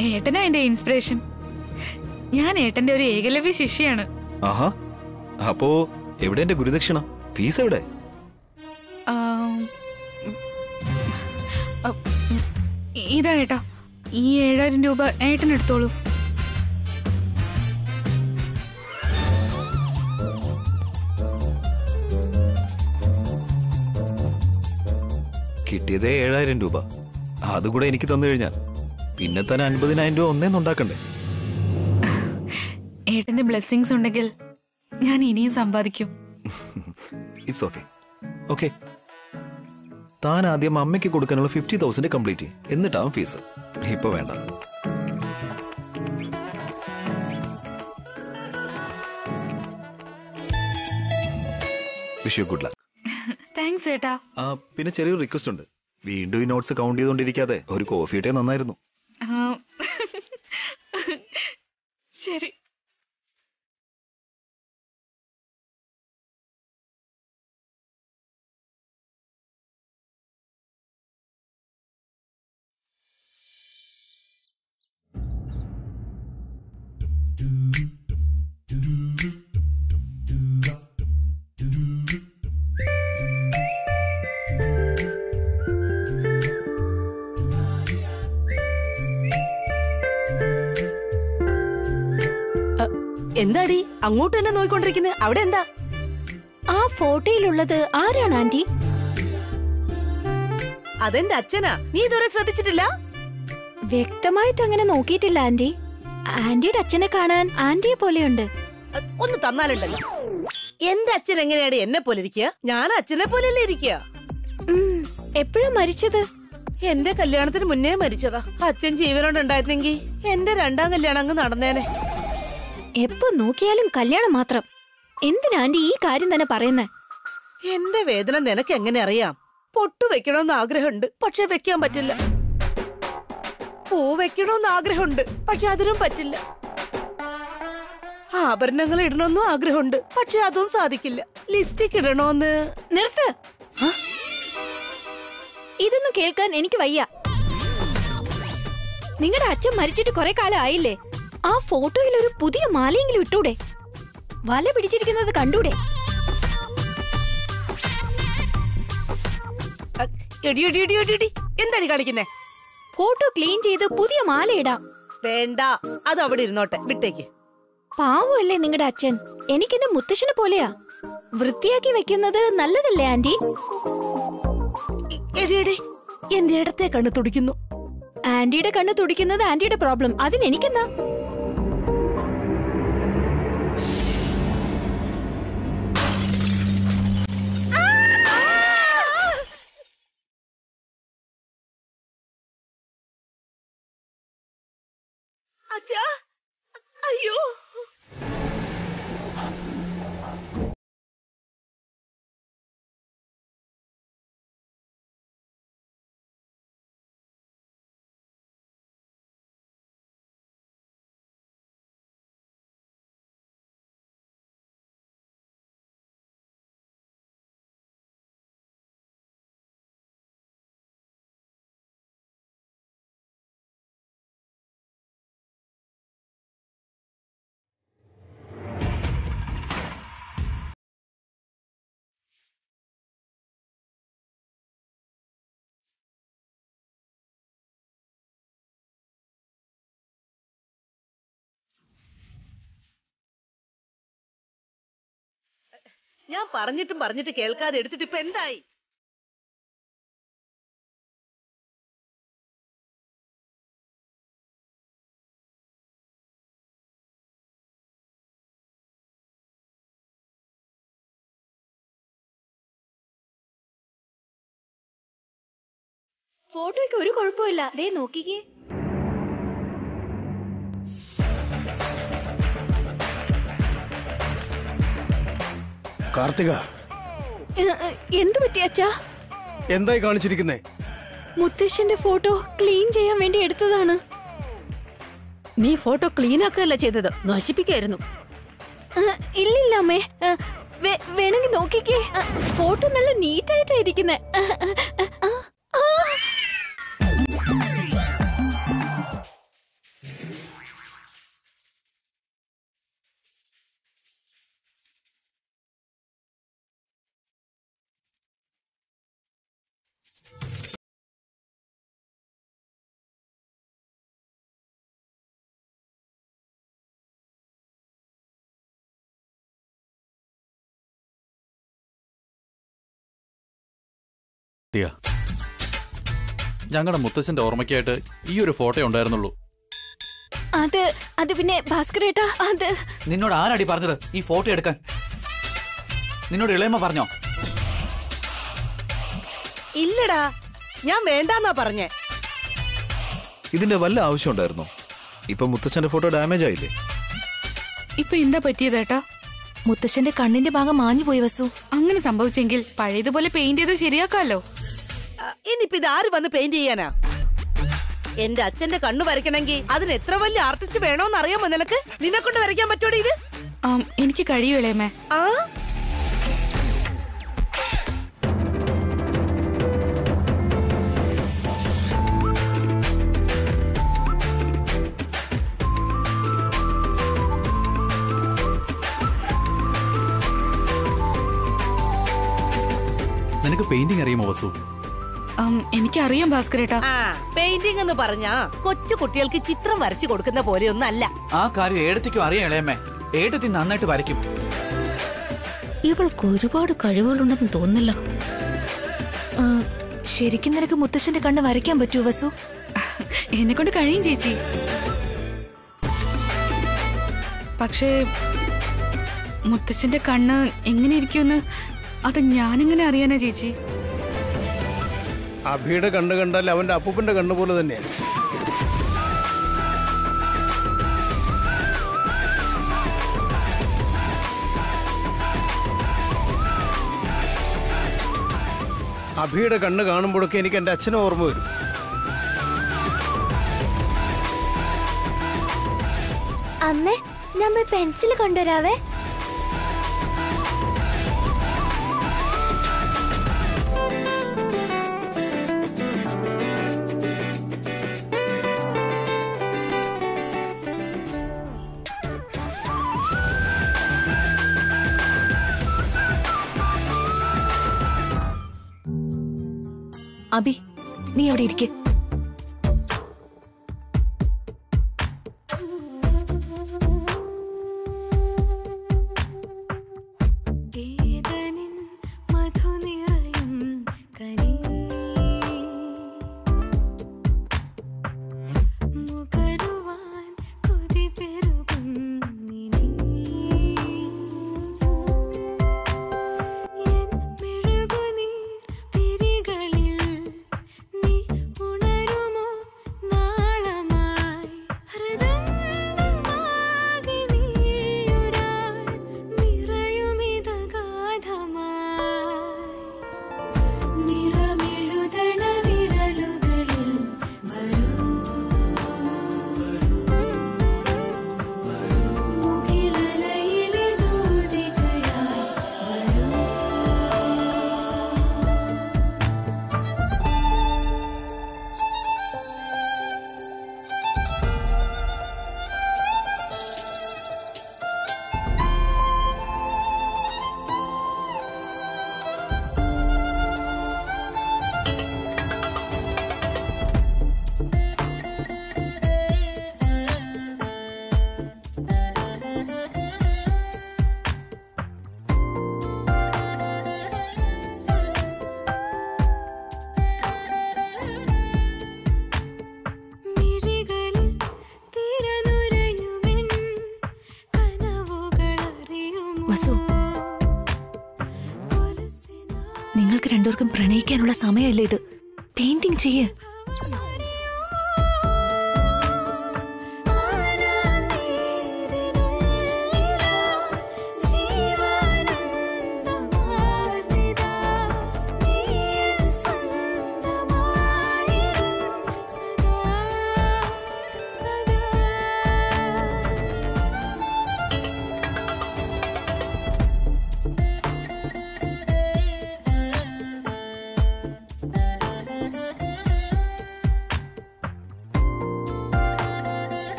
ഏട്ടനാ എന്റെ ഇൻസ്പിറേഷൻ ഞാൻ ഏട്ടന്റെ ഒരു ഏകലവ്യ ശിഷ്യയാണ് ആഹാ അപ്പോ എവിടെ എന്റെ ഗുരുദക്ഷിണ ഫീസ് എവിടെ ആ, ഉം, അ, ഉം, ഇതാ ഏട്ടാ ഈ ഏഴായിരം രൂപ ഏട്ടൻ എടുത്തോളൂ കിട്ടിയതേ ഏഴായിരം രൂപ അതുകൂടെ എനിക്ക് തന്നു കഴിഞ്ഞാൽ പിന്നെ തന്നെ അൻപതിനായിരം രൂപ ഒന്നേന്ന് ഉണ്ടാക്കണ്ടേ ഏട്ടന്റെ ബ്ലെസ്സിങ്സ് ഉണ്ടെങ്കിൽ ഞാൻ ഇനിയും സമ്പാദിക്കും ഇറ്റ്സ് ഓക്കെ ഓക്കെ താൻ ആദ്യം അമ്മയ്ക്ക് കൊടുക്കാനുള്ള ഫിഫ്റ്റി തൗസൻഡ് കംപ്ലീറ്റ് ചെയ്യും എന്നിട്ടാവും ഫീസ് ഇപ്പൊ വേണ്ട wish you good luck thanks ഏട്ടാ ആ പിന്നെ ചെറിയൊരു റിക്വസ്റ്റ് ഉണ്ട് വീണ്ടും ഈ നോട്ട്സ് കൗണ്ട് ചെയ്തുകൊണ്ടിരിക്കാതെ ഒരു കോഫി ഇട്ടേ നന്നായിരുന്നു ആ, ശരി എന്താടി അങ്ങോട്ട് തന്നെ നോയിക്കൊണ്ടിരിക്കുന്നത് അവിടെ എന്താ ആ ഫോട്ടോയിലുള്ളത് ആരാണ് ആന്റി അതെന്റെ അച്ഛനാ നീ ഇതുവരെ ശ്രദ്ധിച്ചിട്ടില്ല വ്യക്തമായിട്ട് അങ്ങനെ നോക്കിയിട്ടില്ല ആന്റി ആന്റിയുടെ അച്ഛനെ കാണാൻ ആന്റിയെ പോലെയുണ്ട് അ, ഒന്ന് തന്നാലുണ്ടല്ലോ എന്റെ അച്ഛൻ എങ്ങനെയാണ് എന്നെ പോലെ ഇരിക്കുക ഞാൻ അച്ഛനെ പോലെയല്ലേ ഇരിക്കുക ഉം, എപ്പോഴാ മരിച്ചത് എന്റെ കല്യാണത്തിന് മുന്നേ മരിച്ചതാ അച്ഛൻ ജീവനോടുണ്ടായിരുന്നെങ്കിൽ എന്റെ രണ്ടാം കല്യാണം അങ്ങ് നടന്നേനെ എപ്പോ നോക്കിയാലും കല്യാണം മാത്രം എന്തിനാ ആന്റി ഈ കാര്യം തന്നെ പറയുന്നേ എന്റെ വേദന നിനക്ക് എങ്ങനെ അറിയാം പൊട്ടു വെക്കണമെന്ന് ആഗ്രഹമുണ്ട് പക്ഷെ വെക്കാൻ പറ്റില്ല പൂ വെക്കണമെന്ന് ആഗ്രഹമുണ്ട് പക്ഷെ അതിനും പറ്റില്ല ആഭരണങ്ങൾ ഇടണമെന്നും ആഗ്രഹമുണ്ട് പക്ഷെ അതും സാധിക്കില്ല ലിപ്സ്റ്റിക് ഇടണോന്ന് നിർത്ത് ഇതൊന്നും കേൾക്കാൻ എനിക്ക് വയ്യ നിങ്ങളുടെ അച്ഛൻ മരിച്ചിട്ട് കുറെ കാലം ആയില്ലേ ആ ഫോട്ടോയിൽ ഒരു പുതിയ മാലയെങ്കിലും ഇട്ടൂടെ വല പിടിച്ചിരിക്കുന്നത് കണ്ടൂടെ അ, എടി എടി എടി എടി എടി എന്താടി കാണിക്കുന്നേ ഫോട്ടോ ക്ലീൻ ചെയ്ത് പുതിയ മാല ഇടാം വേണ്ട അത് അവിടെ ഇരുന്നോട്ടെ വിട്ടേക്ക് പാവമല്ലേ നിങ്ങളുടെ അച്ഛൻ എനിക്കെന്റെ മുത്തശ്ശനെ പോലെയാ വൃത്തിയാക്കി വെക്കുന്നത് നല്ലതല്ലേ ആന്റി എ- എടി എടി എന്റെ ഇടത്തെ കണ്ണ് തുടിക്കുന്നു ആന്റിയുടെ കണ്ണ് തുടിക്കുന്നത് ആന്റിയുടെ പ്രോബ്ലം അതിന് എനിക്കെന്താ അച്ഛാ അയ്യോ ഞാൻ പറഞ്ഞിട്ടും പറഞ്ഞിട്ട് കേൾക്കാതെ എടുത്തിട്ട് ഇപ്പൊ എന്തായി ഫോട്ടോയ്ക്ക് ഒരു കുഴപ്പമില്ല ദേ നോക്കിക്കേ കാർത്തിക എന്തു പറ്റി അച്ഛാ എന്തായി കാണിച്ചിരിക്കുന്നേ മുത്തശ്ശന്റെ ഫോട്ടോ ക്ലീൻ ചെയ്യാൻ വേണ്ടി എടുത്തതാണ് നീ ഫോട്ടോ ക്ലീൻ ആക്കുകയല്ല ചെയ്തത് നശിപ്പിക്കായിരുന്നു ആ, ഇല്ലില്ല അമ്മേ ആ, വേ- വേണമെങ്കിൽ നോക്കിക്കേ ആ, ഫോട്ടോ നല്ല നീറ്റായിട്ടാ ഇരിക്കുന്നെ. ആ, ആ, ആ, ആ. ഞങ്ങളുടെ മുത്തച്ഛന്റെ ഓർമ്മയ്ക്കായിട്ട് ഈ ഒരു ഫോട്ടോ ഉണ്ടായിരുന്നുള്ളൂ അത് അത് പിന്നെ ഭാസ്കരേട്ടാ അത് നിന്നോട് ആരാടി പറഞ്ഞത് ഈ ഫോട്ടോ എടുക്കാൻ നിന്നോട് ഇളയമ്മ പറഞ്ഞോ ഇല്ലടാ ഞാൻ വേണ്ടാന്നാ പറഞ്ഞേ ഇതിന്റെ വല്ല ആവശ്യം ഉണ്ടായിരുന്നോ ഇപ്പൊ മുത്തച്ഛന്റെ ഫോട്ടോ ഡാമേജ് ആയില്ലേ ഇപ്പൊ എന്താ പറ്റിയതേട്ടാ മുത്തശ്ശന്റെ കണ്ണിന്റെ ഭാഗം മാഞ്ഞു പോയി വസു അങ്ങനെ സംഭവിച്ചെങ്കിൽ പഴയതുപോലെ പെയിന്റ് ചെയ്ത് ശരിയാക്കാലോ ആ, ഇനിയിപ്പോ ഇത് ആര് വന്ന് പെയിന്റ് ചെയ്യാനാ എന്റെ അച്ഛന്റെ കണ്ണു വരയ്ക്കണമെങ്കിൽ അതിന് എത്ര വലിയ ആർട്ടിസ്റ്റ് വേണോന്ന് അറിയാമോ നിനക്ക് നിന്നെ കൊണ്ട് വരയ്ക്കാൻ പറ്റോടെ ഇത് ആം, എനിക്ക് കഴിയൂ ഇളയമേ ആ നിനക്ക് പെയിന്റിംഗ് അറിയുമോ വസു ആം, എനിക്കറിയാം ഭാസ്കരേട്ടാ ആ പെയിന്റിംഗ് എന്ന് പറഞ്ഞാ കൊച്ചു കുട്ടികൾക്ക് ചിത്രം വരച്ചു കൊടുക്കുന്ന പോലെയൊന്നും അല്ല ആ കാര്യം ഏടത്തിക്കും അറിയാം ഇളയമ്മേ ഏടത്തി നന്നായിട്ട് വരയ്ക്കും ഇവൾക്ക് ഒരുപാട് കഴിവുകളുണ്ടെന്ന് തോന്നില്ല ശരിക്കും നിനക്ക് മുത്തശ്ശന്റെ കണ്ണ് വരയ്ക്കാൻ പറ്റുമോ വസു എന്നെ കൊണ്ട് കഴിയും ചേച്ചി പക്ഷേ മുത്തച്ഛന്റെ കണ്ണ് എങ്ങനെ ഇരിക്കുമെന്ന് അത് ഞാനെങ്ങനെ അറിയാനാ ചേച്ചി അഭിയുടെ കണ്ണ് കണ്ടാൽ അവന്റെ അപ്പൂപ്പന്റെ കണ്ണ് പോലെ തന്നെയാണ് അഭിയുടെ കണ്ണ് കാണുമ്പോഴൊക്കെ എനിക്ക് എന്റെ അച്ഛനെ ഓർമ്മ വരും അമ്മേ ഞാൻ പോയി പെൻസിൽ കൊണ്ടുവരാവേ അബി നീ അവിടെ ഇരിക്കെ വസു നിങ്ങൾക്ക് രണ്ടുപേർക്കും പ്രണയിക്കാനുള്ള സമയമല്ലേ ഇത് പെയിന്റിംഗ് ചെയ്യ്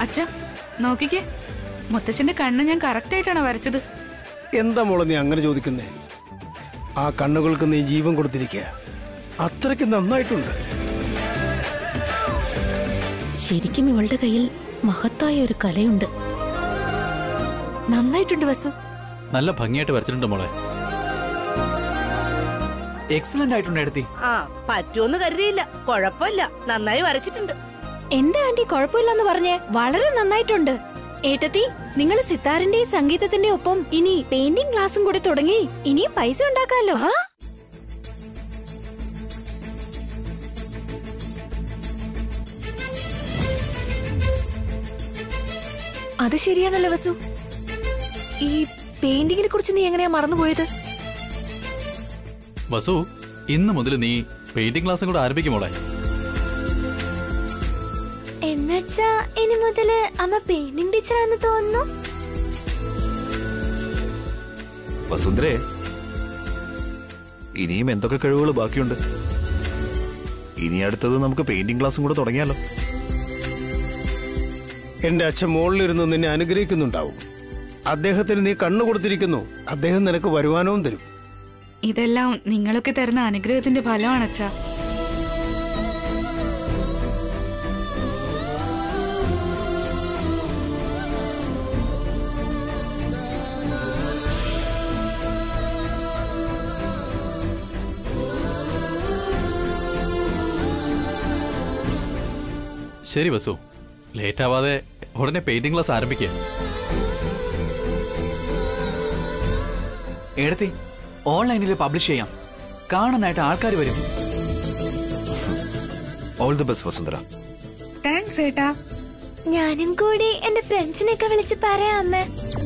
അച്ഛ നോക്കിക്കേ മുത്തച്ഛന്റെ കണ്ണ് ഞാൻ കറക്റ്റ് ആയിട്ടാണ് വരച്ചത് എന്താ മോളെ നീ അങ്ങനെ ചോദിക്കുന്നേ ആ കണ്ണുകൾക്ക് നീ ജീവൻ കൊടുത്തിരിക്കുക അത്രയ്ക്ക് നന്നായിട്ടുണ്ട് ശരിക്കും ഇവളുടെ കയ്യിൽ മഹത്തായ ഒരു കലയുണ്ട് നന്നായിട്ടുണ്ട് വസു നല്ല ഭംഗിയായിട്ട് വരച്ചിട്ടുണ്ട് മോളെ എക്സലന്റ് ആയിട്ടുണ്ട് എടുത്തി ആ പറ്റുമെന്ന് കരുതിയില്ല കുഴപ്പമില്ല നന്നായി വരച്ചിട്ടുണ്ട് എന്താ ആന്റി കുഴപ്പമില്ലെന്ന് പറഞ്ഞേ വളരെ നന്നായിട്ടുണ്ട് ഏട്ടത്തി നിങ്ങൾ സിത്താറിന്റെയും സംഗീതത്തിന്റെ ഒപ്പം ഇനി പെയിന്റിംഗ് ക്ലാസ്സും കൂടി തുടങ്ങി ഇനി പൈസ ഉണ്ടാക്കാലോ അത് ശരിയാണല്ലോ വസു ഈ പെയിന്റിങ്ങിനെ കുറിച്ച് നീ എങ്ങനെയാ മറന്നുപോയത് വസു ഇന്ന് മുതൽ നീ പെയിന്റിംഗ് ക്ലാസ്സും കൂടെ ആരംഭിക്കും മോളെ എന്നുവെച്ചാ ഇനി മുതല് അമ്മ പെയിന്റിംഗ് ടീച്ചറാന്ന് തോന്നുന്നു വസുന്ധരേ ഇനിയും എന്തൊക്കെ കഴിവുകൾ ബാക്കിയുണ്ട് ഇനി അടുത്തത് നമുക്ക് പെയിന്റിംഗ് ക്ലാസ്സും കൂടെ തുടങ്ങിയാലോ എന്റെ അച്ഛൻ മുകളിലിരുന്ന് നിന്നെ അനുഗ്രഹിക്കുന്നുണ്ടാവും അദ്ദേഹത്തിന് നീ കണ്ണു കൊടുത്തിരിക്കുന്നു അദ്ദേഹം നിനക്ക് വരുമാനവും തരും ഇതെല്ലാം നിങ്ങളൊക്കെ തരുന്ന അനുഗ്രഹത്തിന്റെ ഫലമാണ് അച്ഛാ ശരി വസു ലേറ്റ് ആവാതെ ഉടനെ പെയിന്റിംഗ് ക്ലാസ് ആരംഭിക്കുക എടുത്തി ഓൺലൈനിൽ പബ്ലിഷ് ചെയ്യാം കാണാനായിട്ട് ആൾക്കാർ വരും all the best Vasundhara thanks ഏട്ടാ ഞാനും കൂടി എന്റെ ഫ്രണ്ട്സിനെയൊക്കെ വിളിച്ച് പറയാം അമ്മ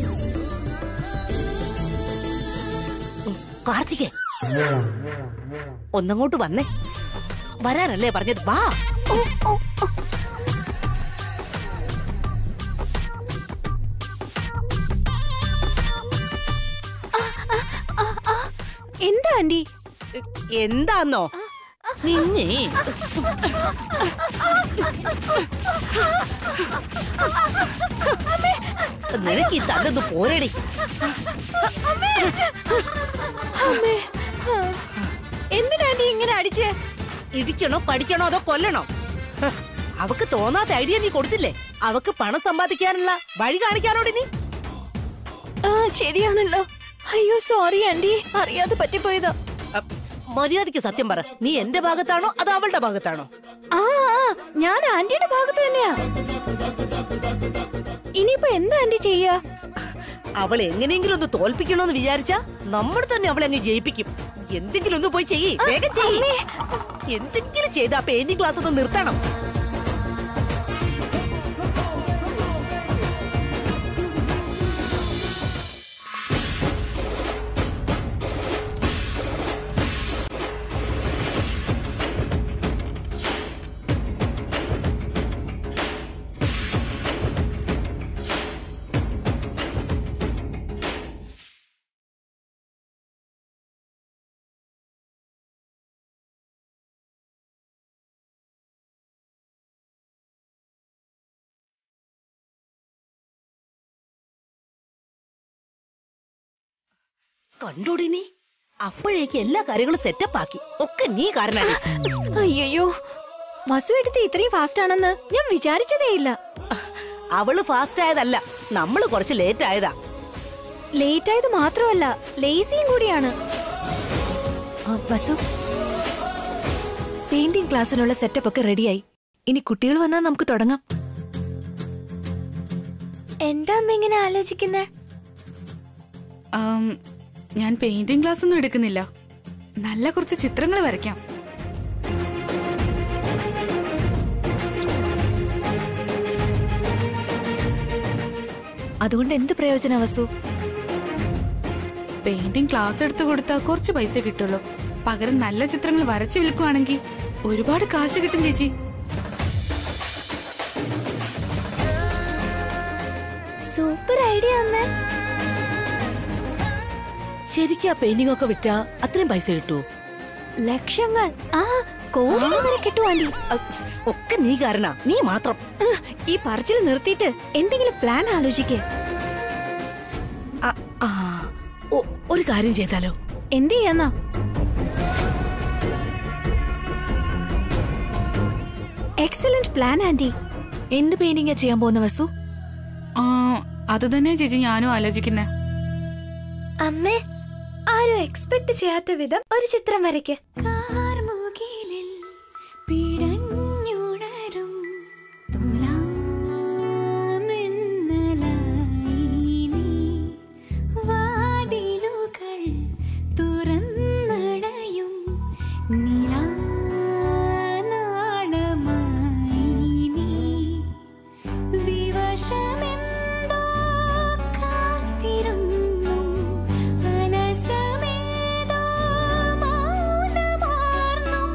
കാർത്തികേ ഒന്നങ്ങോട്ട് വന്നേ വരാനല്ലേ പറഞ്ഞത് വാ ഓ, ഓ, ഓ. എന്താ ആന്റി എന്താന്നോ നിന്നെ നിനക്ക് ഈ തല്ലൊന്ന് പോരടി എന്തിനാ ആന്റി ഇങ്ങനെ അടിച്ചേ ഇടിക്കണോ പഠിക്കണോ അതോ കൊല്ലണോ ഹ, അവക്ക് തോന്നാത്ത ഐഡിയ നീ കൊടുത്തില്ലേ അവക്ക് പണം സമ്പാദിക്കാനുള്ള വഴി കാണിക്കാനോടി നീ ആ ശരിയാണല്ലോ അയ്യോ സോറി ആന്റി അറിയാതെ പറ്റിപ്പോയതാ അ, മര്യാദയ്ക്ക് സത്യം പറ നീ എന്റെ ഭാഗത്താണോ അതോ അവളുടെ ഭാഗത്താണോ ആ ആ, ഞാൻ ആന്റിയുടെ ഭാഗത്ത് തന്നെയാ ഇനിയിപ്പോ എന്താ ആന്റി ചെയ്യാ അവൾ എങ്ങനെയെങ്കിലും ഒന്ന് തോൽപ്പിക്കണോന്ന് വിചാരിച്ചാ നമ്മൾ തന്നെ അവളെ അങ്ങ് ജയിപ്പിക്കും എന്തെങ്കിലും ഒന്ന് പോയി ചെയ്യ് വേഗം ചെയ്യ് എന്തെങ്കിലും ചെയ്താ പെയിന്റിംഗ് ക്ലാസ് ഒന്ന് നിർത്തണം കണ്ടോടി നീ അപ്പോഴേക്ക് എല്ലാ കാര്യങ്ങളും സെറ്റപ്പ് ആക്കി ഒക്കെ നീ കാരണമാണ് അയ്യോ വസുവെടുത്ത് ഇത്രയും ഫാസ്റ്റ് ആണെന്ന് ഞാൻ വിചാരിച്ചതേയില്ല അവള് ഫാസ്റ്റ് ആയതല്ല നമ്മള് കുറച്ച് ലേറ്റ് ആയതാ ലേറ്റ് ആയത് മാത്രമല്ല ലേസിയും കൂടിയാണ് ആ, വസു പെയിന്റിംഗ് ക്ലാസ്സിനുള്ള സെറ്റപ്പ് ഒക്കെ റെഡിയായി ഇനി കുട്ടികൾ വന്നാൽ നമുക്ക് തുടങ്ങാം എന്താ അമ്മ ഇങ്ങനെ ആലോചിക്കുന്നേ ആം, ഞാൻ പെയിന്റിംഗ് ക്ലാസ് ഒന്നും എടുക്കുന്നില്ല നല്ല കുറച്ച് ചിത്രങ്ങൾ വരയ്ക്കാം അതുകൊണ്ട് എന്ത് പ്രയോജന വസു പെയിന്റിംഗ് ക്ലാസ് എടുത്തു കൊടുത്താൽ കുറച്ച് പൈസ കിട്ടുള്ളൂ പകരം നല്ല ചിത്രങ്ങൾ വരച്ച് വിൽക്കുവാണെങ്കിൽ ഒരുപാട് കാശ് കിട്ടും ചേച്ചി സൂപ്പർ ഐഡിയ അമ്മ ശരിക്കും ആ പെയിന്റിംഗ് ഒക്കെ വിറ്റാ അത്രയും പൈസ കിട്ടൂ ലക്ഷങ്ങൾ ആ കോടികൾ വരെ കിട്ടും ആന്റി അ, ഒക്കെ നീ കാരണ നീ മാത്രം ഉഹ്, ഈ പറച്ചിൽ നിർത്തിയിട്ട് എന്തെങ്കിലും പ്ലാൻ ആലോചിക്കേ ആ, ആ, ഒ- ഒരു കാര്യം ചെയ്താലോ എന്ത് ചെയ്യാന്നാ എക്സലന്റ് പ്ലാൻ ആന്റി എന്ത് പെയിന്റിംഗാ ചെയ്യാൻ പോകുന്ന വസു ആ അത് തന്നെ ചേച്ചി ഞാനും ആലോചിക്കുന്നേ അമ്മേ ആരും എക്സ്പെക്ട് ചെയ്യാത്ത വിധം ഒരു ചിത്രം വരയ്ക്ക് വിവശമെന്തോ കാത്തിരുന്നു അലസമേതോ മൗനമാർന്നും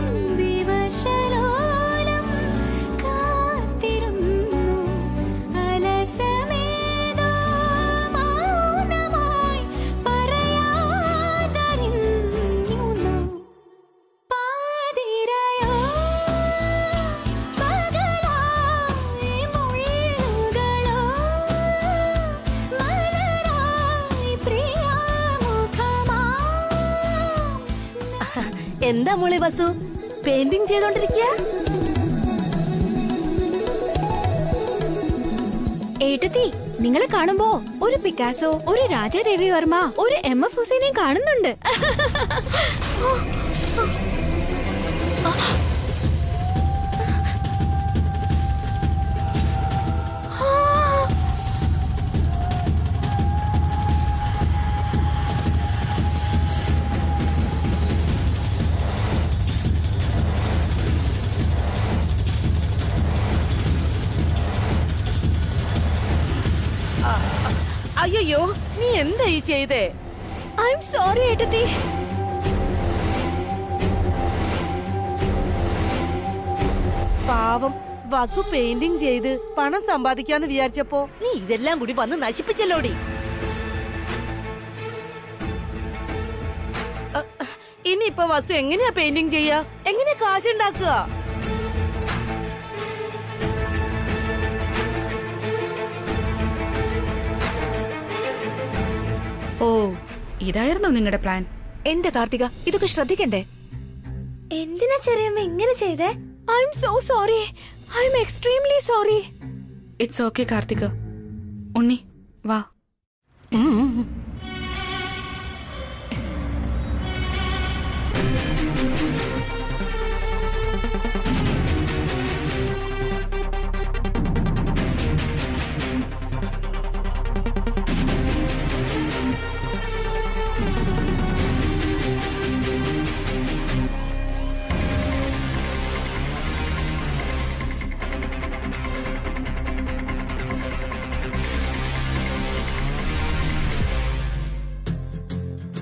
വിവശലോലം കാത്തിരുന്നു അലസമേതോ മൗനമായി പറയാതറിഞ്ഞു നാം. പാതിരയോ പകലായി മുള്ളുകളോ മലരായി പ്രിയമുഖമാം എന്താ മോളെ വസു പെയിന്റിംഗ് ചെയ്തോണ്ടിരിക്കുക ഏട്ടത്തി നിങ്ങളെ കാണുമ്പോ ഒരു പിക്കാസോ ഒരു രാജ രവിവർമ്മ ഒരു എം എഫ് ഹുസൈനെയും കാണുന്നുണ്ട് അയ്യോ നീ എന്താ ഈ ചെയ്തേ ഐ എം സോറി ഏട്ടത്തി പാവം വസു പെയിന്റിംഗ് ചെയ്ത് പണം സമ്പാദിക്കാന്ന് വിചാരിച്ചപ്പോ നീ ഇതെല്ലാം കൂടി വന്ന് നശിപ്പിച്ചല്ലോടി അ, ഇനിയിപ്പൊ വസു എങ്ങനെയാ പെയിന്റിംഗ് ചെയ്യാ എങ്ങനെയാ കാശുണ്ടാക്കുക ഓ ഇതായിരുന്നോ നിങ്ങളുടെ പ്ലാൻ എന്താ കാർത്തിക ഇതൊക്കെ ശ്രദ്ധിക്കണ്ടേ എന്തിനാ ചെറിയമ്മ ഇങ്ങനെ ചെയ്തേ I'm so sorry I'm extremely sorry it's okay Karthika Unni വാ ഉം, ഉം, ഉം.